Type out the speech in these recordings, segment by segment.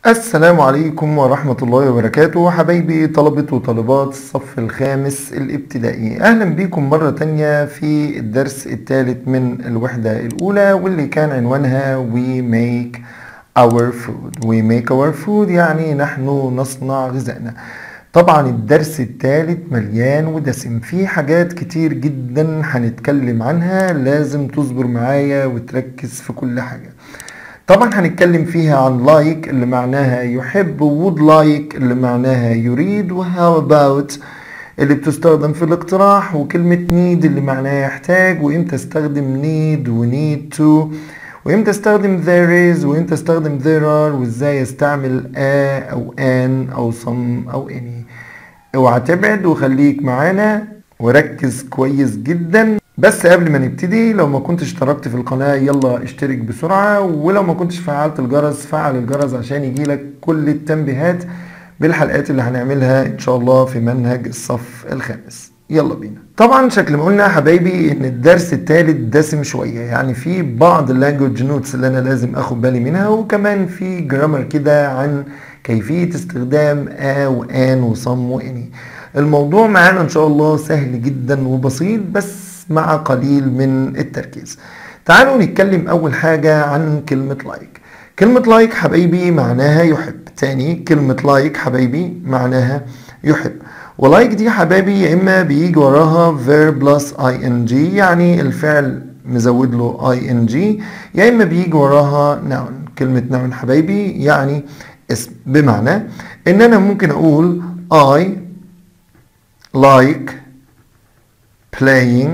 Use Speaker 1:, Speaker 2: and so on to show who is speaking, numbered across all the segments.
Speaker 1: السلام عليكم ورحمة الله وبركاته حبايبي طلبة وطالبات الصف الخامس الابتدائي أهلا بكم مرة تانية في الدرس الثالث من الوحدة الأولى واللي كان عنوانها We make our food We make our food يعني نحن نصنع غذائنا طبعا الدرس الثالث مليان ودسم فيه حاجات كتير جدا هنتكلم عنها لازم تصبر معايا وتركز في كل حاجة طبعا هنتكلم فيها عن like اللي معناها يحب would like اللي معناها يريد و how about اللي بتستخدم في الاقتراح وكلمة need اللي معناها يحتاج وامتى استخدم need و need to وامتى استخدم there is وامتى استخدم there are وازاي استعمل a او an او some او any اوعى تبعد وخليك معانا وركز كويس جدا بس قبل ما نبتدي لو ما كنتش اشتركت في القناة يلا اشترك بسرعة ولو ما كنتش فعلت الجرس فعل الجرس عشان يجيلك كل التنبيهات بالحلقات اللي هنعملها ان شاء الله في منهج الصف الخامس يلا بينا طبعا شكل ما قلنا يا حبايبي ان الدرس الثالث دسم شوية يعني في بعض اللانجوج نوتس اللي انا لازم اخد بالي منها وكمان في جرامر كده عن كيفية استخدام a وان وصم واني الموضوع معانا ان شاء الله سهل جدا وبسيط بس مع قليل من التركيز تعالوا نتكلم اول حاجة عن كلمة لايك كلمة لايك حبايبي معناها يحب تاني كلمة لايك حبايبي معناها يحب ولايك دي حبايبي يا اما بيجي وراها verb plus ing يعني الفعل مزود له ing يا اما بيجي وراها noun كلمة noun حبايبي يعني اسم بمعنى ان انا ممكن اقول I like playing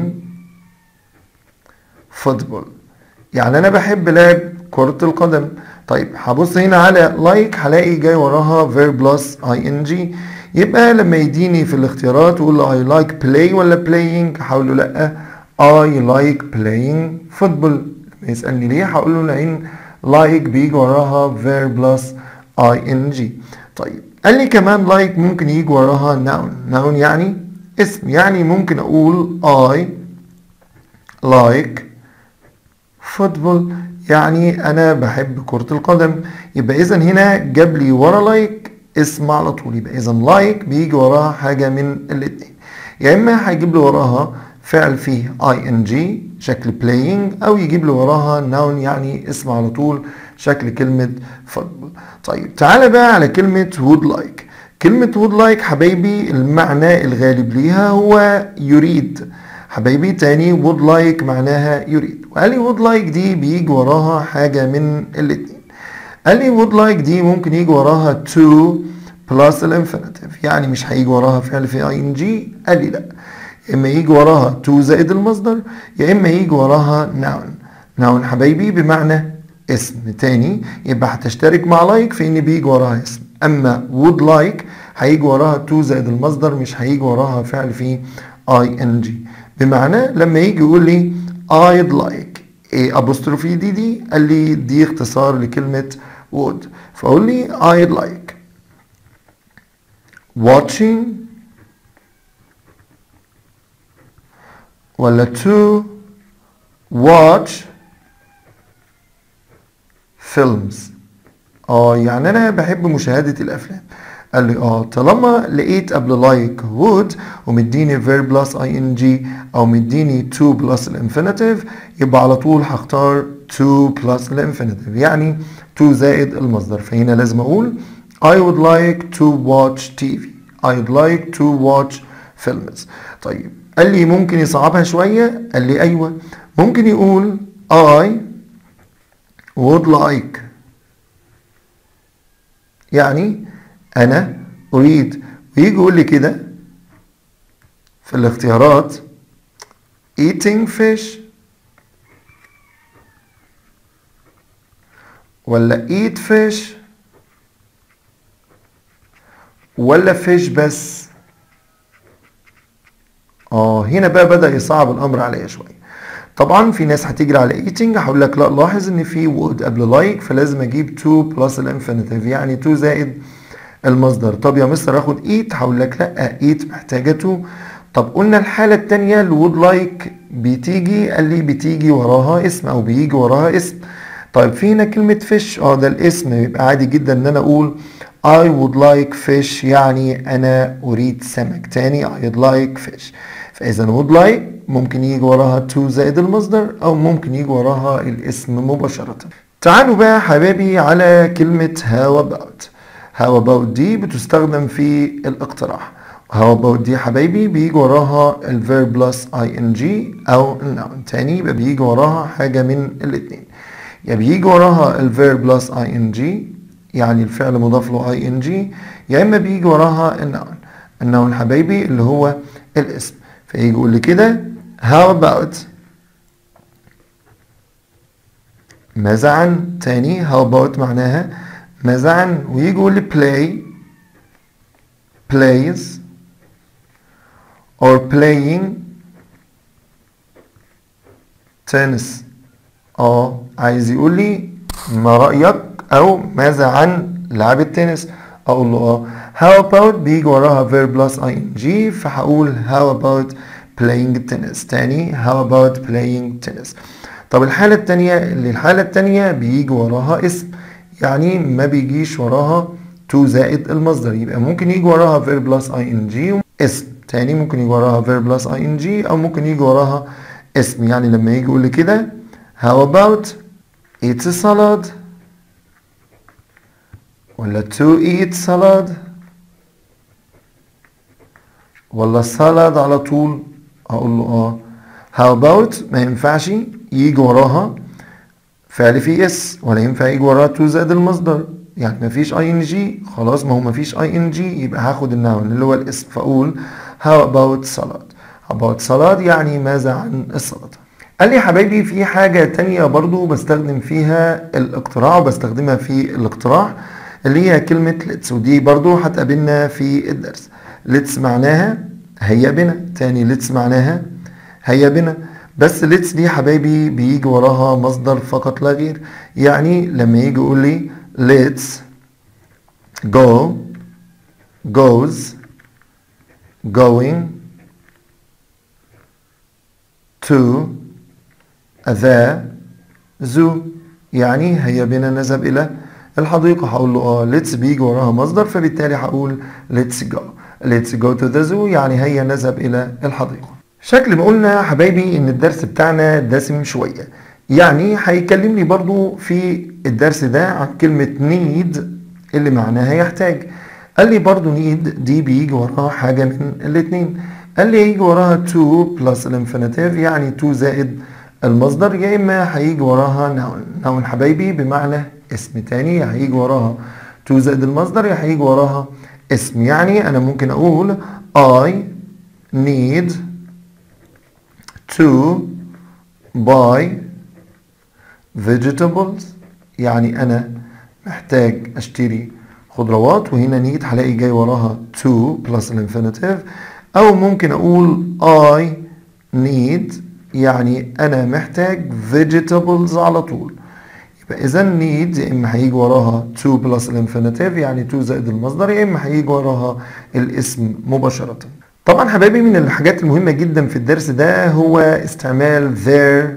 Speaker 1: football يعني انا بحب لعب كرة القدم طيب هبص هنا على like هلاقي جاي وراها verb plus ing يبقى لما يديني في الاختيارات يقول له I like play ولا playing هقول له لا I like playing football لما يسألني ليه هقول له لأن like بيجي وراها verb plus ing طيب قال لي كمان like ممكن يجي وراها noun noun يعني اسم يعني ممكن أقول I like football يعني أنا بحب كرة القدم يبقى إذا هنا جاب لي ورا like اسم على طول يبقى إذا like بيجي وراها حاجة من الاتنين يا إما هيجيب لي وراها فعل فيه ing شكل playing أو يجيب لي وراها noun يعني اسم على طول شكل كلمة football طيب تعالى بقى على كلمة would like كلمة would like حبايبي المعنى الغالب ليها هو يريد حبايبي تاني would like معناها يريد وقال لي would like دي بيجي وراها حاجة من الاتنين قال لي would like دي ممكن يجي وراها to plus الانفينيتيف يعني مش هيجي وراها فعل في ing قال لي لا يا اما يجي وراها to زائد المصدر يا اما يجي وراها noun noun حبايبي بمعنى اسم تاني يبقى هتشترك مع لايك like في ان بيجي وراها اسم اما would like هيجي وراها to زائد المصدر مش هيجي وراها فعل في ing بمعنى لما يجي يقول لي I'd like ايه apostrophe دي دي قال لي دي اختصار لكلمة would فاقول لي I'd like watching ولا to watch films اه يعني انا بحب مشاهدة الافلام قال لي اه طالما لقيت قبل like would ومديني verb plus ing او مديني to plus الانفينيتيف يبقى على طول هختار to plus الانفينيتيف يعني to زائد المصدر فهنا لازم اقول I would like to watch TV I'd like to watch films طيب قال لي ممكن يصعبها شوية قال لي ايوه ممكن يقول I would like يعني أنا أريد ويجي يقول لي كده في الاختيارات eating fish ولا eat fish ولا fish بس اه هنا بقى بدأ يصعب الأمر عليا شوية طبعا في ناس هتجري على eating هقول لك لا لاحظ ان في would قبل like فلازم اجيب to plus الانفينيتيف يعني to زائد المصدر طب يا مستر اخد eat هقول لك لا eat محتاجة to طب قلنا الحالة التانية اللي would like بتيجي قال لي بتيجي وراها اسم او بيجي وراها اسم طيب في هنا كلمة fish اه ده الاسم يبقى عادي جدا ان انا اقول I would like fish يعني انا اريد سمك تاني I'd like fish فاذا would like ممكن يجي وراها to زائد المصدر او ممكن يجي وراها الاسم مباشرة تعالوا بقى حبايبي على كلمة how about how about دي بتستخدم في الاقتراح how about دي حبايبي بيجي وراها الفيرب بلس ing او النون تاني يبقى بيجي وراها حاجة من الاتنين يا بيجي وراها الفيرب بلس ing يعني الفعل مضاف له ing يا اما بيجي وراها النون النون حبايبي اللي هو الاسم فيجي يقول لي كده how about ماذا عن تاني how about معناها ماذا عن ويجي يقول لي play plays or playing tennis اه عايز يقول لي ما رأيك او ماذا عن لعب التنس اقول له اه how about بيجي وراها verb plus ing فهقول how about playing tennis تاني how about playing tennis طب الحالة التانية اللي الحالة التانية بيجي وراها اسم يعني ما بيجيش وراها to زائد المصدر يبقى ممكن يجي وراها verb plus ing اسم تاني ممكن يجي وراها verb plus ing او ممكن يجي وراها اسم يعني لما يجي يقول لي كده how about eat a salad ولا to eat salad ولا salad على طول اقول له اه how about ما ينفعش يجي وراها فعل فيه اس ولا ينفع يجي وراها to زائد المصدر يعني ما فيش اي ان جي خلاص ما هو ما فيش اي ان جي يبقى هاخد النون اللي هو الاسم فاقول how about salad about salad يعني ماذا عن السلطه قال لي حبايبي في حاجة تانية برضو بستخدم فيها الاقتراع وبستخدمها في الاقتراح اللي هي كلمة let's ودي برضو هتقابلنا في الدرس let's معناها هيا بنا تاني let's معناها هيا بنا بس let's دي حبايبي بيجي وراها مصدر فقط لا غير يعني لما يجي يقول لي let's go goes going to ذا زو يعني هيا بنا نذهب إلى الحديقة هقول له اه let's بيجي وراها مصدر فبالتالي هقول let's go let's go to the zoo يعني هيا نذهب إلى الحديقة شكل ما قلنا حبايبي إن الدرس بتاعنا دسم شوية يعني هيكلمني برضو في الدرس ده عن كلمة need اللي معناها يحتاج قال لي برضو need دي بيجي وراها حاجة من الاتنين قال لي يجي وراها to plus الانفينيتيف يعني to زائد المصدر يا اما هيجي وراها نون نون حبايبي بمعنى اسم تاني يا هيجي وراها تو زائد المصدر يا هيجي وراها اسم يعني انا ممكن اقول I need to buy vegetables يعني انا محتاج اشتري خضروات وهنا نيد هلاقي جاي وراها to plus الانفينيتيف او ممكن اقول I need يعني انا محتاج vegetables على طول يبقى اذا need يا اما هيجي وراها to plus الانفينيتيف يعني to زائد المصدر يا اما هيجي وراها الاسم مباشرة طبعا حبايبي من الحاجات المهمة جدا في الدرس ده هو استعمال there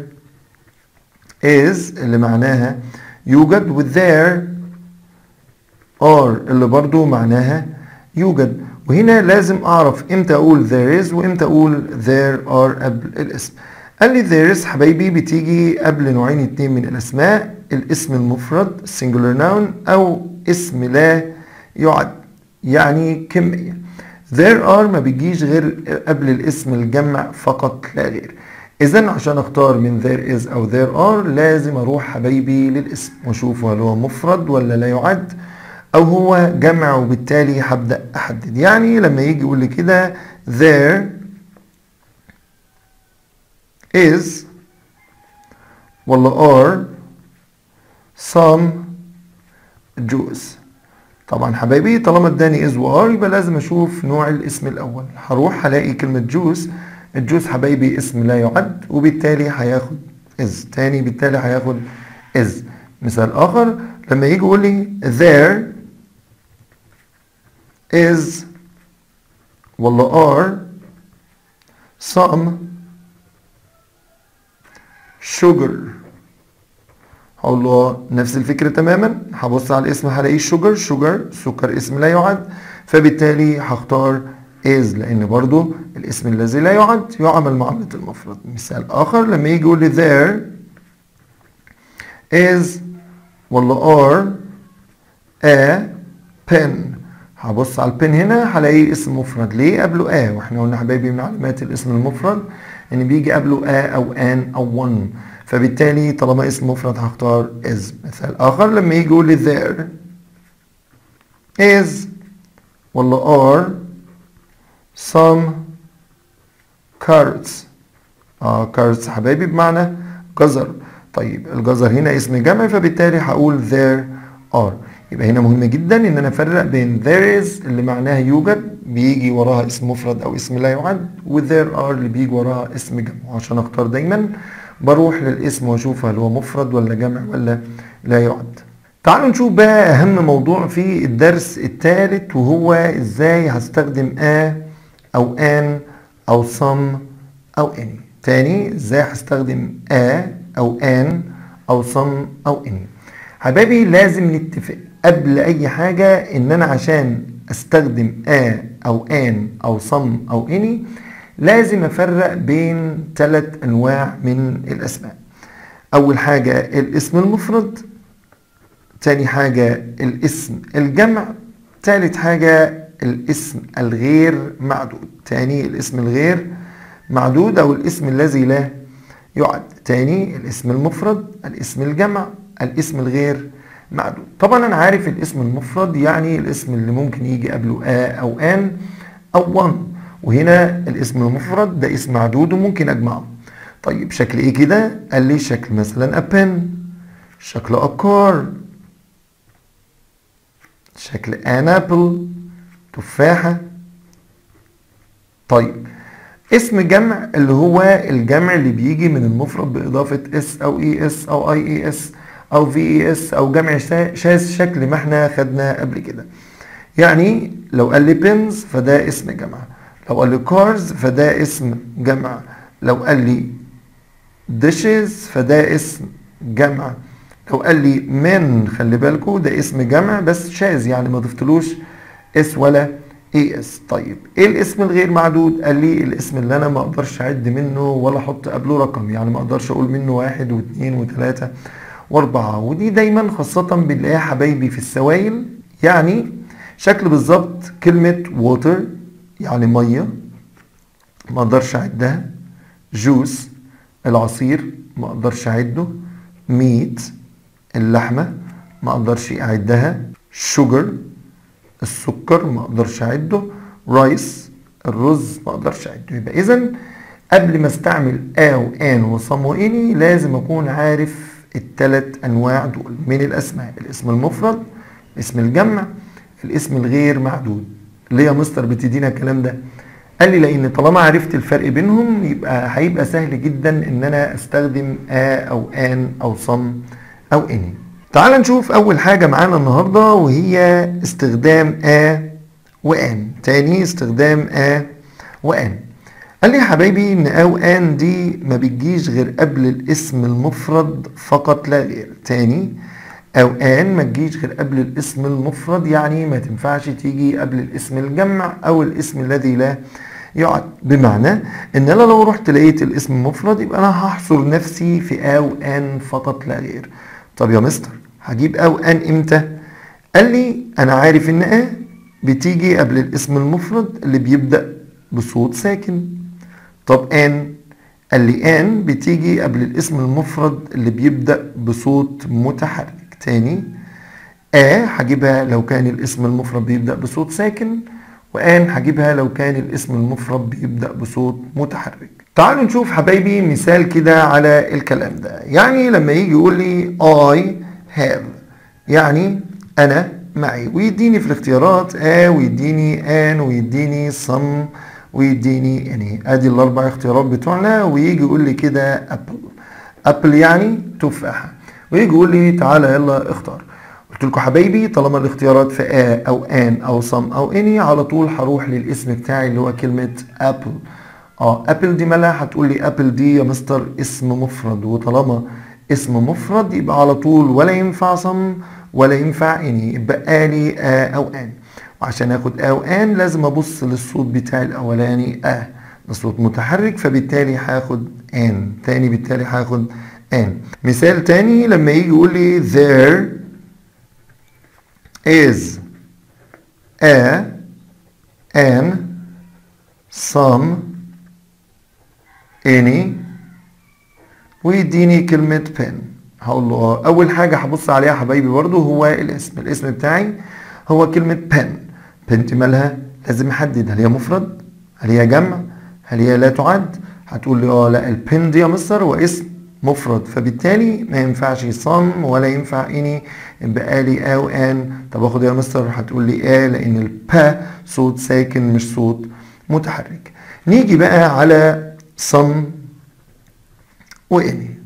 Speaker 1: is اللي معناها يوجد و there are اللي برضو معناها يوجد وهنا لازم اعرف امتى اقول there is وامتى اقول there are قبل الاسم قال لي there is حبايبي بتيجي قبل نوعين اتنين من الاسماء الاسم المفرد singular noun او اسم لا يعد يعني كمية there are ما بيجيش غير قبل الاسم الجمع فقط لا غير اذا عشان اختار من there is او there are لازم اروح حبايبي للاسم واشوفه هل هو مفرد ولا لا يعد او هو جمع وبالتالي هبدأ احدد يعني لما يجي يقول لي كده there is ولا are some Jews طبعا حبايبي طالما اداني is و are يبقى لازم اشوف نوع الاسم الاول هروح هلاقي كلمة جوز الجوز حبايبي اسم لا يعد وبالتالي هياخد is تاني بالتالي هياخد is مثال اخر لما يجي يقول لي there is ولا are some sugar اقول له نفس الفكرة تماما هبص على الاسم هلاقيه شوجر شوجر سكر اسم لا يعد فبالتالي هختار is لان برضو الاسم الذي لا يعد يعمل معاملة المفرد مثال اخر لما يجي يقول لي there is ولا are a pen هبص على البن هنا هلاقيه اسم مفرد ليه قبله a واحنا قلنا حبايبي من علامات الاسم المفرد ان بيجي قبله a او an او one فبالتالي طالما اسم مفرد هختار is مثال اخر لما يجي يقول لي there is ولا are some carrots اه carrots حبايبي بمعنى جزر طيب الجزر هنا اسم جمع فبالتالي هقول there are يبقى هنا مهم جدا ان انا افرق بين there is اللي معناها يوجد بيجي وراها اسم مفرد او اسم لا يعد و there are اللي بيجي وراها اسم جمع عشان اختار دايما بروح للاسم واشوف هل هو مفرد ولا جمع ولا لا يعد تعالوا نشوف بقى اهم موضوع في الدرس الثالث وهو ازاي هستخدم a او an او some او any تاني ازاي هستخدم a او an او some او any حبايبي لازم نتفق قبل اي حاجة ان انا عشان استخدم a او an او some او any لازم افرق بين ثلاث انواع من الاسماء اول حاجة الاسم المفرد تاني حاجة الاسم الجمع تالت حاجة الاسم الغير معدود تاني الاسم الغير معدود او الاسم الذي لا يعد تاني الاسم المفرد الاسم الجمع الاسم الغير معدود طبعا انا عارف الاسم المفرد يعني الاسم اللي ممكن يجي قبله a او an او one وهنا الاسم المفرد ده اسم معدود وممكن اجمعه طيب شكل ايه كده قال لي شكل مثلا a pen شكل a car شكل an apple تفاحة طيب اسم جمع اللي هو الجمع اللي بيجي من المفرد بإضافة اس أو اي اس أو اي اي اس أو في اي اس أو جمع شاذ شكل ما احنا خدنا قبل كده يعني لو قال لي بينز فده اسم جمع لو قال لي كارز فده اسم جمع لو قال لي dishes فده اسم جمع لو قال لي من خلي بالكوا ده اسم جمع بس شاذ يعني ما ضفتلوش اس ولا اي اس طيب ايه الاسم الغير معدود قال لي الاسم اللي انا ما اقدرش اعد منه ولا احط قبله رقم يعني ما اقدرش اقول منه واحد واثنين وثلاثة واربعة ودي دايما خاصة بنلاقيها حبايبي في السوائل يعني شكل بالظبط كلمة water يعني مية ما اقدرش اعدها جوس العصير ما اقدرش اعده ميت اللحمة ما اقدرش اعدها شوجر السكر ما اقدرش اعده رايس الرز ما اقدرش اعده يبقى اذا قبل ما استعمل ا وان وصم واني لازم اكون عارف الثلاث انواع دول من الاسماء الاسم المفرد اسم الجمع الاسم الغير معدود ليه يا مستر بتدينا الكلام ده قال لي لان طالما عرفت الفرق بينهم يبقى هيبقى سهل جدا ان انا استخدم ا او ان او صم او اني تعال نشوف اول حاجة معانا النهاردة وهي استخدام ا وان تاني استخدام ا وان قال لي يا حبايبي ان ا وان دي ما بتجيش غير قبل الاسم المفرد فقط لا غير تاني او ان ما تجيش غير قبل الاسم المفرد يعني ما تنفعش تيجي قبل الاسم الجمع او الاسم الذي لا يعد بمعنى ان انا لو رحت لقيت الاسم المفرد يبقى انا هحصر نفسي في ا وان فقط لا غير طب يا مستر هجيب ا وان امتى قال لي انا عارف ان ا بتيجي قبل الاسم المفرد اللي بيبدأ بصوت ساكن طب ان قال لي ان بتيجي قبل الاسم المفرد اللي بيبدأ بصوت متحرك تاني ا هجيبها لو كان الاسم المفرد بيبدأ بصوت ساكن وان هجيبها لو كان الاسم المفرد بيبدأ بصوت متحرك تعالوا نشوف حبايبي مثال كده على الكلام ده يعني لما يجي يقول لي I have يعني أنا معي ويديني في الاختيارات آ ويديني آن ويديني some ويديني يعني ادي الاربع اختيارات بتوعنا ويجي يقول لي كده ابل ابل يعني تفاحه ويجي يقول لي تعالى يلا اختار قلت لكم حبايبي طالما الاختيارات في ا او ان او صم او اني على طول هروح للاسم بتاعي اللي هو كلمه ابل اه ابل دي مالها هتقول لي ابل دي يا مستر اسم مفرد وطالما اسم مفرد يبقى على طول ولا ينفع صم ولا ينفع اني يبقى لي آ او ان وعشان اخد آ او ان لازم ابص للصوت بتاعي الاولاني ا ده صوت متحرك فبالتالي هاخد ان تاني بالتالي هاخد ان مثال تاني لما يجي يقول لي there is a an some any ويديني كلمة pen هقول له اه أول حاجة هبص عليها حبايبي برضو هو الاسم الاسم بتاعي هو كلمة pen pen دي مالها لازم أحدد هل هي مفرد هل هي جمع هل هي لا تعد هتقول لي اه لا البن دي يا مستر هو اسم مفرد فبالتالي ما ينفعش صم ولا ينفع اني يبقى لي او ان طب اخد يا مستر هتقول لي اه لان البا صوت ساكن مش صوت متحرك نيجي بقى على صم واني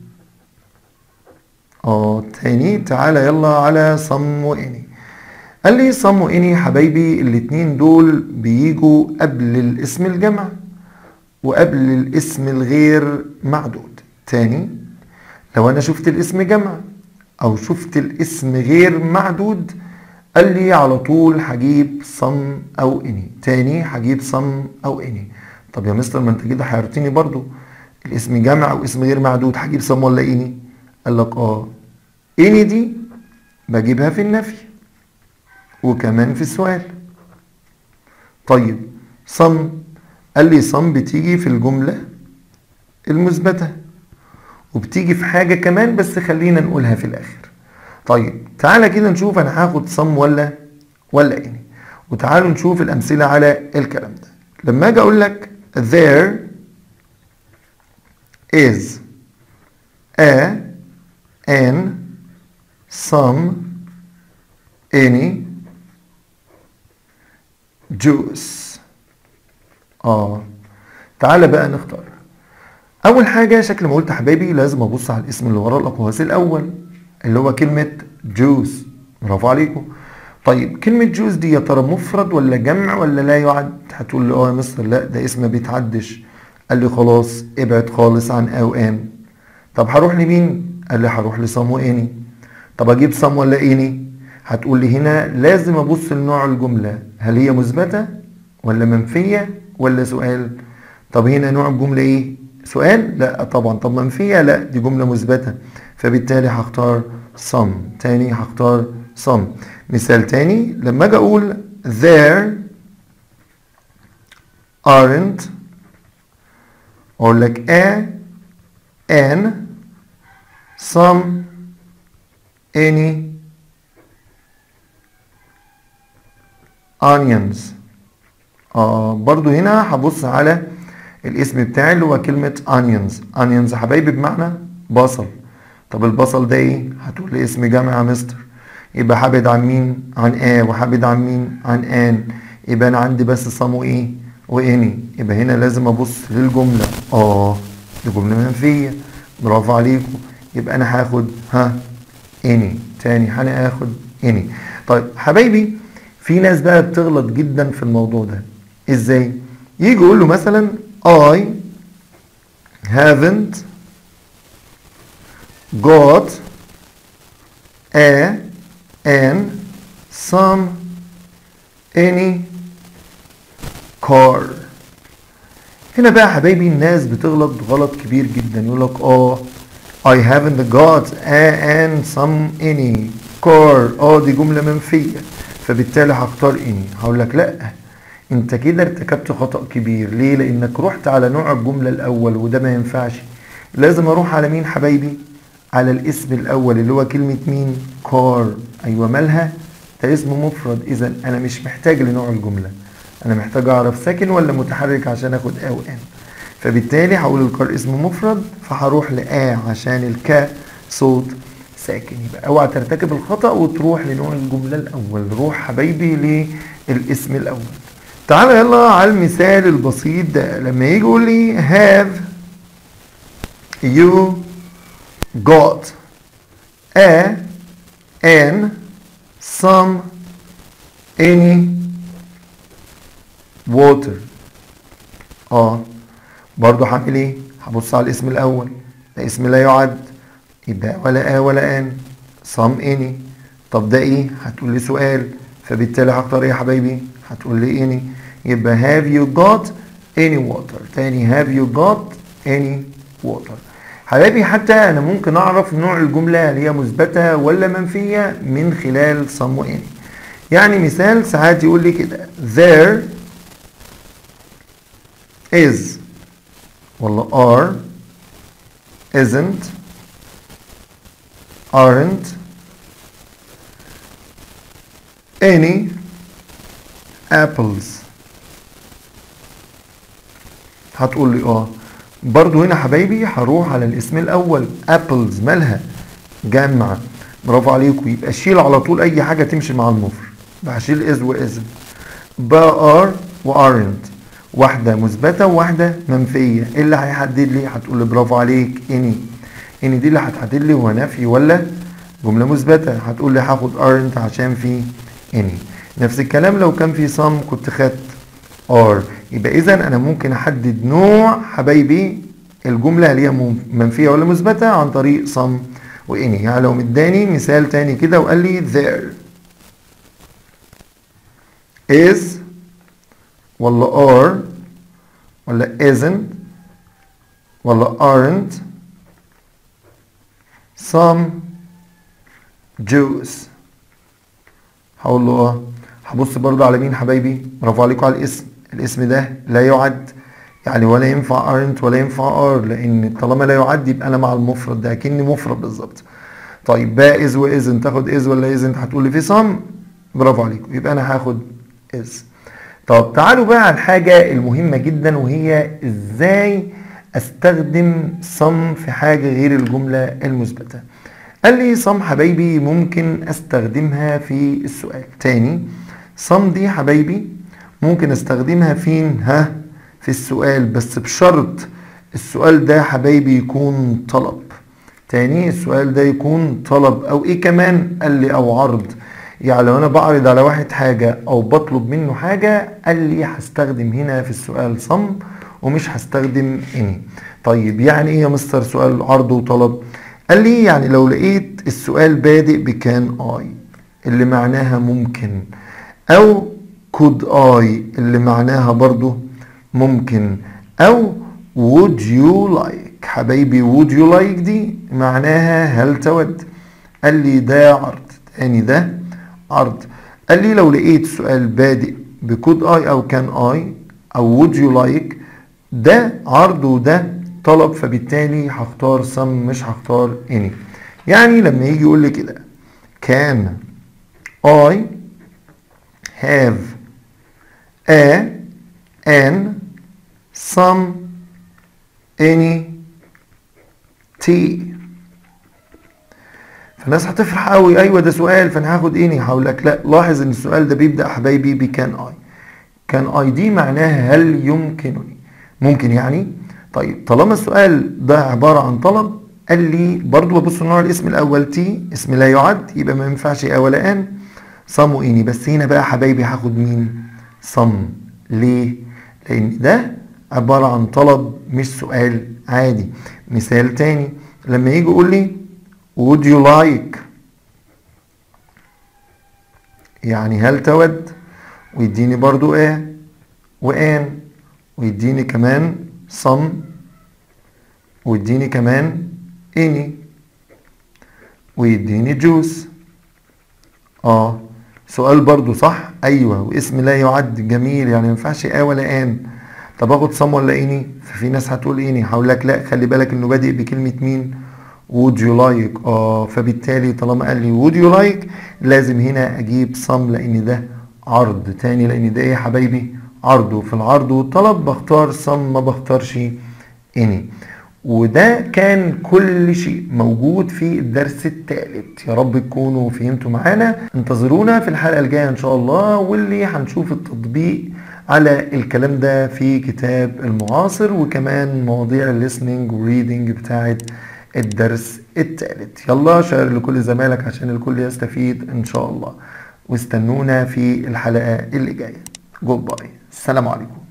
Speaker 1: اه تاني تعالى يلا على صم واني قال لي صم واني حبايبي الاتنين دول بيجوا قبل الاسم الجمع وقبل الاسم الغير معدود تاني لو انا شفت الاسم جمع او شفت الاسم غير معدود قال لي على طول هجيب صم او اني تاني هجيب صم او اني طب يا مستر ما انت كده حيرتني برضو الاسم جمع او اسم غير معدود هجيب صم ولا اني قال لك اه اني دي بجيبها في النفي وكمان في السؤال طيب صم قال لي صم بتيجي في الجملة المثبتة وبتيجي في حاجة كمان بس خلينا نقولها في الآخر طيب تعالى كده نشوف أنا هاخد صم ولا ولا إني وتعالوا نشوف الأمثلة على الكلام ده لما أجي أقول لك there is a an some any juice اه تعالى بقى نختار اول حاجه شكل ما قلت يا حبايبي لازم ابص على الاسم اللي ورا الاقواس الاول اللي هو كلمه جوز برافو عليكم طيب كلمه جوز دي يا ترى مفرد ولا جمع ولا لا يعد هتقول لي اه يا مستر لا ده اسم ما بيتعدش قال لي خلاص ابعد خالص عن او ان طب هروح لمين قال لي هروح لصم واني طب اجيب صم ولا اني هتقول لي هنا لازم ابص لنوع الجمله هل هي مثبته ولا منفيه ولا سؤال طب هنا نوع الجملة ايه سؤال لا طبعا طب منفية لا دي جملة مثبتة فبالتالي هختار some تاني هختار some مثال تاني لما اجي اقول there aren't اقول لك a an some any onions اه برضو هنا هبص على الاسم بتاعي اللي هو كلمة onions onions حبايبي بمعنى بصل طب البصل ده ايه هتقول لي اسم جامع يا مستر يبقى هبعد عن مين عن ا وهبعد عن مين عن ان يبقى انا عندي بس صم ايه واني يبقى هنا لازم ابص للجملة اه دي جملة منفية برافو عليكم يبقى انا هاخد ها اني تاني انا هاخد اني طيب حبايبي في ناس بقى بتغلط جدا في الموضوع ده ازاي يجي يقول له مثلا I haven't got a an some any car هنا بقى يا حبايبي الناس بتغلط غلط كبير جدا يقول لك اه I haven't got a and some any car اه دي جملة منفية فبالتالي هختار اني هقول لك لا انت كده ارتكبت خطأ كبير ليه لانك رحت على نوع الجملة الاول وده ما ينفعش لازم اروح على مين حبايبي على الاسم الاول اللي هو كلمة مين كار ايوه مالها ده اسم مفرد اذا انا مش محتاج لنوع الجملة انا محتاج اعرف ساكن ولا متحرك عشان اخد ا وان فبالتالي هقول الكار اسم مفرد فهروح لآ عشان الكا صوت ساكن يبقى اوعى ترتكب الخطأ وتروح لنوع الجملة الأول روح حبايبي للاسم الأول تعالى يلا على المثال البسيط ده لما يجي يقول لي have you got a an some any water اه برضو هعمل ايه هبص على الاسم الاول ده اسم لا يعد يبقى ولا آ ولا آن some any طب ده ايه هتقول لي سؤال فبالتالي هختار ايه يا حبايبي هتقول لي any يبقى have you got any water تاني have you got any water حبايبي حتى انا ممكن اعرف نوع الجملة هل هي مثبتة ولا منفية من خلال some و any يعني مثال ساعات يقول لي كده there is ولا are isn't aren't any apples هتقول لي اه برضو هنا حبايبي هروح على الاسم الاول apples مالها جمع برافو عليكم يبقى شيل على طول اي حاجه تمشي مع المفرد بشيل از وازن بقى ار وارنت واحده مثبته وواحده منفيه ايه اللي هيحدد لي هتقول لي برافو عليك اني اني دي اللي هتحدد لي هو نفي ولا جمله مثبته هتقول لي هاخد ارنت عشان في اني نفس الكلام لو كان في صم كنت خدت ار يبقى اذا انا ممكن احدد نوع حبايبي الجمله اللي هي منفيه ولا مثبته عن طريق صم واني يعني لو مداني مثال تاني كده وقال لي there is ولا are ولا isn't ولا aren't some Jews هقول له اه هبص برضو على مين حبايبي برافو عليكم على الاسم الاسم ده لا يعد يعني ولا ينفع aren't ولا ينفع are لان طالما لا يعد يبقى انا مع المفرد ده اكني مفرد بالظبط طيب بقى is و isn't تاخد is ولا isn't هتقول لي في some برافو عليكم يبقى انا هاخد is طب تعالوا بقى على الحاجة المهمة جدا وهي ازاي استخدم some في حاجة غير الجملة المثبتة قال لي some حبايبي ممكن استخدمها في السؤال تاني some دي حبايبي ممكن استخدمها فين ها في السؤال بس بشرط السؤال ده حبايبي يكون طلب تاني السؤال ده يكون طلب او ايه كمان قال لي او عرض يعني لو انا بعرض على واحد حاجة او بطلب منه حاجة قال لي هستخدم هنا في السؤال صم ومش هستخدم اني طيب يعني ايه يا مستر سؤال عرض وطلب قال لي يعني لو لقيت السؤال بادئ بكان اي اللي معناها ممكن او could اي اللي معناها برضو ممكن او would you like حبايبي would you like دي معناها هل تود قال لي ده عرض تاني ده عرض قال لي لو لقيت سؤال بادئ بكود اي او كان اي او would you like ده عرض وده طلب فبالتالي هختار some مش هختار any يعني لما يجي يقول لي كده can I have a an some any tea فالناس هتفرح قوي ايوه ده سؤال فانا هاخد اني هقول لك لا لاحظ ان السؤال ده بيبدا حبايبي بكان اي كان اي دي معناها هل يمكنني ممكن يعني طيب طالما السؤال ده عباره عن طلب قال لي برضو ببص نوع الاسم الاول تي اسم لا يعد يبقى ما ينفعش ا ولا ان صم واني بس هنا بقى حبايبي هاخد مين صم ليه لان ده عباره عن طلب مش سؤال عادي مثال تاني لما يجي يقول لي would you like يعني هل تود ويديني برضو ايه وان ويديني كمان some ويديني كمان any ويديني جوس اه سؤال برضو صح ايوه واسم لا يعد جميل يعني ما ينفعش اه ولا ان طب اخد صم ولا اني ففي ناس هتقول اني هقول لك لا خلي بالك انه بادئ بكلمه مين would you like اه فبالتالي طالما قال لي would you like لازم هنا اجيب some لان ده عرض تاني لان ده ايه يا حبايبي عرض وفي العرض والطلب بختار some ما بختارش any وده كان كل شيء موجود في الدرس الثالث يا رب تكونوا فهمتوا معانا انتظرونا في الحلقة الجاية ان شاء الله واللي هنشوف التطبيق على الكلام ده في كتاب المعاصر وكمان مواضيع الليسننج والريدنج بتاعت الدرس الثالث يلا شير لكل زمايلك عشان الكل يستفيد ان شاء الله واستنونا في الحلقة اللي جاية جود باي السلام عليكم